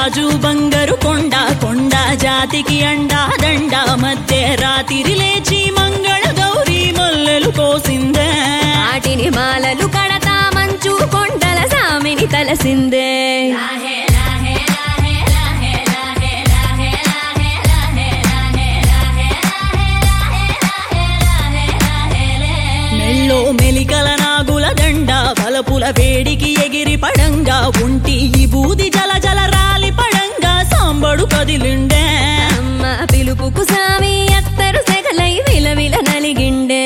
రాజు బంగారు కొండ కొండ జాతికి అండా దండ మధ్య రాత్రి లేచి మంగళ గౌరీ మల్లెలు కోసిందే వాటిని మాలలు కడతా మంచు కొండల సామిని తలసిందే మెళ్ళో మెలికల నాగుల దండ బలపుల వేడికి ఎగిరి పడంగా ఉంటి ఈ బూది జల జల రాలి పడంగా సాంబడు కదిలిండే అమ్మ పిలుపుకు సామి అత్తరు సెగలై విలవిల నలిగిండే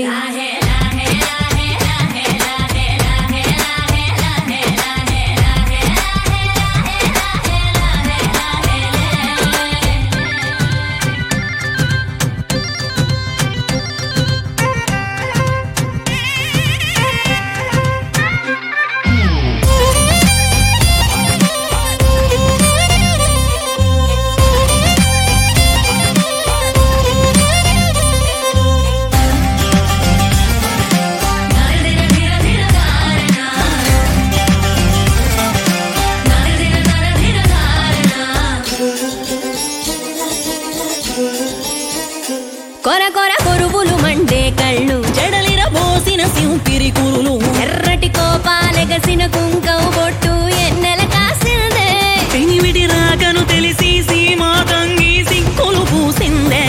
కొర కొర కొరువులు మండే కళ్ళు జడలిర పోసిన సింపిరి కురులు ఎర్రటి కోపాలెగసిన కుంకం బొట్టు ఎన్నెల కాసిందే పెనివిడి రాకను తెలిసి సీమా తంగి సిక్కులు పూసిందే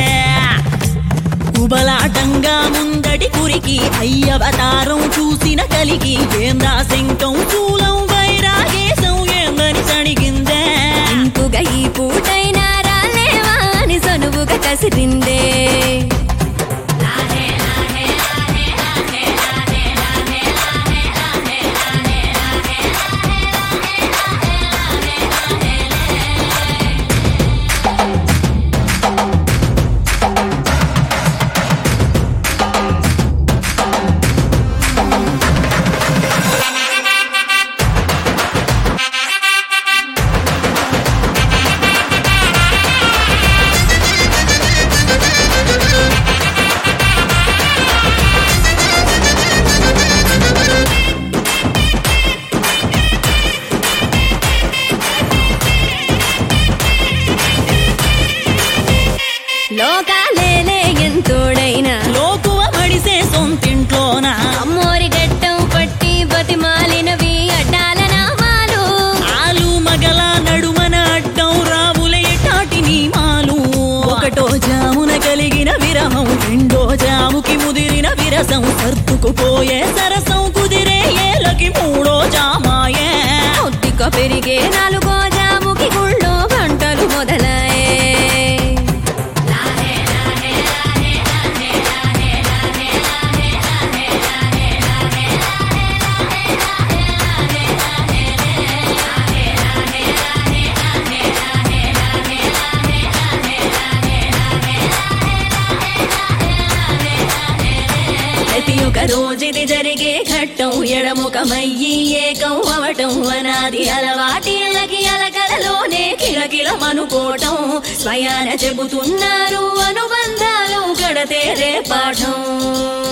కుబలాటంగా ముందటి కురికి అయ్యవతారం చూసిన కలిగి ఏందా శంకం చూలం వైరాగేశం ఏందని సణిగిందే ఇంకుగా ఈ పూటైనా రాలేవా అని సనువుగా కసిరిందే లోకాలేలే ఎంతోడైనా లోకువ మడిసే సొంతింట్లోన అమ్మోరి గట్టం పట్టి బతిమాలినవి అడ్డాల నామాలు ఆలు మగల నడుమన అడ్డం రావులే టాటి నీమాలు ఒకటో జామున కలిగిన విరహం రెండో జాముకి ముదిరిన విరసం సర్దుకుపోయే సరసం కుదిరే ఏలకి మూడో జామాయే ఒత్తిక పెరిగే నాలుగో జాముకి గుళ్ళో గంటలు మొదలయ్యే ప్రతి ఒక్క రోజుది జరిగే ఘట్టం ఎడముఖమయ్యి ఏకం అవటం అనాది అలవాటిళ్ళకి అలకలలోనే కిలకిలమనుకోవటం స్వయాన చెబుతున్నారు అనుబంధాలు గడతేరే పాఠం